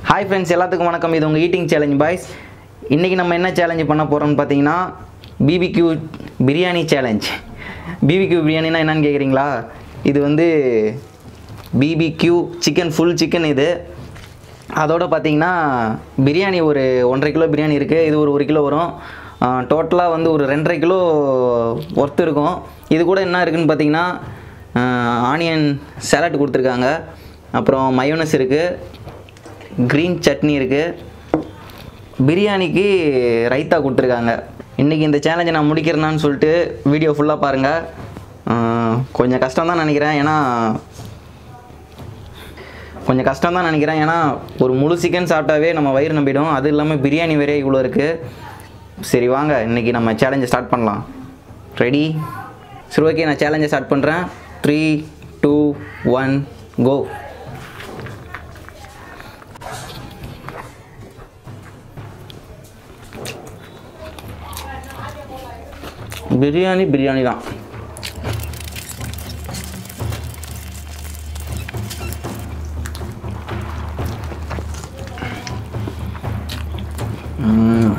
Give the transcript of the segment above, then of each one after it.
Hi friends எல்லாத்துக்கும் வணக்கம் இது உங்கள் ஈட்டிங் சேலஞ்ச் பாய்ஸ் இன்றைக்கி நம்ம என்ன சேலஞ்சு பண்ண போகிறோம்னு பார்த்தீங்கன்னா பிபிக்யூ பிரியாணி சேலஞ்ச் பிபிக்யூ பிரியாணினா என்னன்னு கேட்குறீங்களா இது வந்து பிபிக்யூ சிக்கன் ஃபுல் சிக்கன் இது அதோட பார்த்தீங்கன்னா பிரியாணி ஒரு ஒன்றரை கிலோ பிரியாணி இருக்குது இது ஒரு ஒரு கிலோ வரும் டோட்டலாக வந்து ஒரு ரெண்டரை கிலோ ஒர்த்து இருக்கும் இது கூட என்ன இருக்குதுன்னு பார்த்தீங்கன்னா ஆனியன் சேலட் கொடுத்துருக்காங்க அப்புறம் மயோனஸ் இருக்குது க்ரீன் சட்னி இருக்குது பிரியாணிக்கு ரைத்தா கொடுத்துருக்காங்க இன்றைக்கி இந்த சேலஞ்சை நான் முடிக்கிறேனான்னு சொல்லிட்டு வீடியோ ஃபுல்லாக பாருங்கள் கொஞ்சம் கஷ்டம் தான் நினைக்கிறேன் ஏன்னா கொஞ்சம் கஷ்டம் தான் நினைக்கிறேன் ஏன்னா ஒரு முழு சிக்கன் சாப்பிட்டாவே நம்ம வயிறு நம்பிடும் அது இல்லாமல் பிரியாணி வேறே இவ்வளோ இருக்குது சரி வாங்க இன்றைக்கி நம்ம சேலஞ்சை ஸ்டார்ட் பண்ணலாம் ரெடி சரி ஓகே நான் சேலஞ்சை ஸ்டார்ட் பண்ணுறேன் three two one go biryani biryani தான் ம்.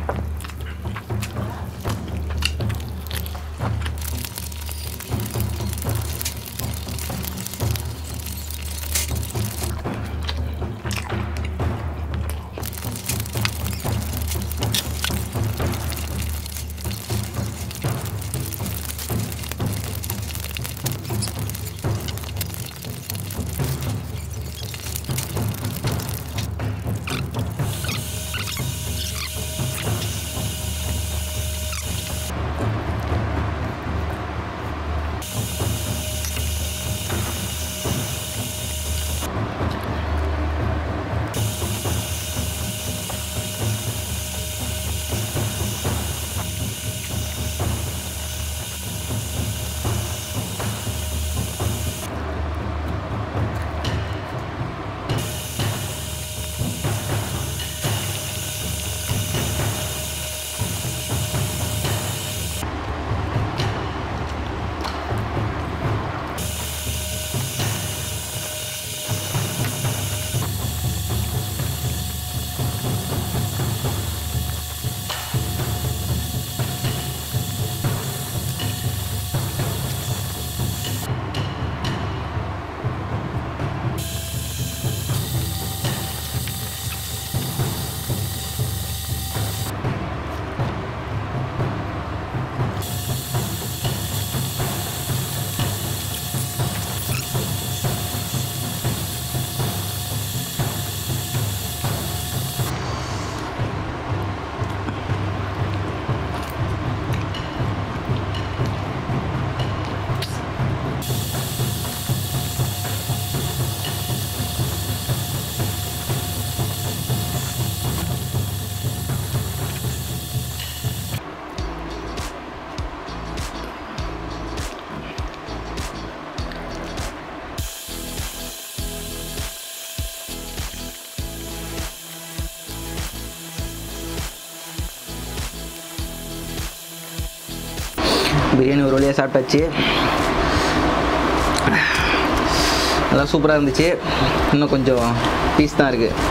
பிரியாணி ஒரு வழியாக சாப்பிட்டாச்சு நல்லா சூப்பராக இருந்துச்சு இன்னும் கொஞ்சம் பீஸ் தான் இருக்குது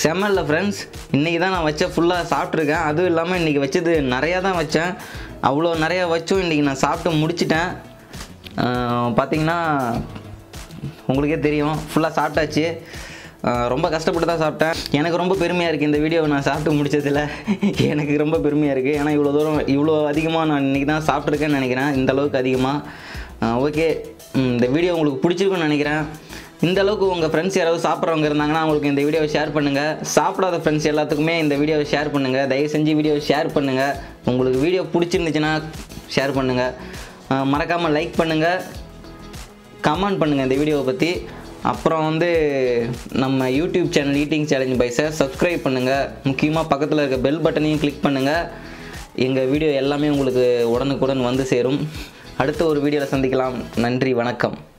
செம்ம இல்லை ஃப்ரெண்ட்ஸ் இன்றைக்கி தான் நான் வச்ச ஃபுல்லாக சாப்பிட்ருக்கேன் அதுவும் இல்லாமல் இன்றைக்கி வச்சது நிறையா தான் வச்சேன் அவ்வளோ நிறையா வச்சும் இன்றைக்கி நான் சாப்பிட்டு முடிச்சிட்டேன் ஆஹ் பார்த்தீங்கன்னா உங்களுக்கே தெரியும் ஃபுல்லாக சாப்பிட்டாச்சு ஆஹ் ரொம்ப கஷ்டப்பட்டு தான் சாப்பிட்டேன் எனக்கு ரொம்ப பெருமையாக இருக்குது இந்த வீடியோவை நான் சாப்பிட்டு முடிச்சதில் எனக்கு ரொம்ப பெருமையாக இருக்குது ஏன்னா இவ்வளோ தூரம் இவ்வளோ அதிகமாக நான் இன்றைக்கி தான் சாப்பிட்ருக்கேன்னு நினைக்கிறேன் இந்த அளவுக்கு அதிகமாக ஓகே இந்த வீடியோ உங்களுக்கு பிடிச்சிருக்குன்னு நினைக்கிறேன் இந்த அளவுக்கு உங்கள் ஃப்ரெண்ட்ஸ் யாராவது சாப்பிட்றவங்க இருந்தாங்கன்னா அவங்களுக்கு இந்த வீடியோவை ஷேர் பண்ணுங்கள் சாப்பிடாத ஃப்ரெண்ட்ஸ் எல்லாத்துக்குமே இந்த வீடியோவை ஷேர் பண்ணுங்கள் தயவு செஞ்சு வீடியோவை ஷேர் பண்ணுங்கள் உங்களுக்கு வீடியோ பிடிச்சிருந்துச்சுன்னா ஷேர் பண்ணுங்கள் மறக்காமல் லைக் பண்ணுங்கள் கமெண்ட் பண்ணுங்கள் இந்த வீடியோவை பற்றி அப்புறம் வந்து நம்ம யூடியூப் சேனல் ஈட்டிங் சேலஞ்ச் பைஸை சப்ஸ்கிரைப் பண்ணுங்கள் முக்கியமாக பக்கத்தில் இருக்க பெல் பட்டனையும் கிளிக் பண்ணுங்கள் எங்கள் வீடியோ எல்லாமே உங்களுக்கு உடனுக்குடன் வந்து சேரும் அடுத்த ஒரு வீடியோவில் சந்திக்கலாம் நன்றி வணக்கம்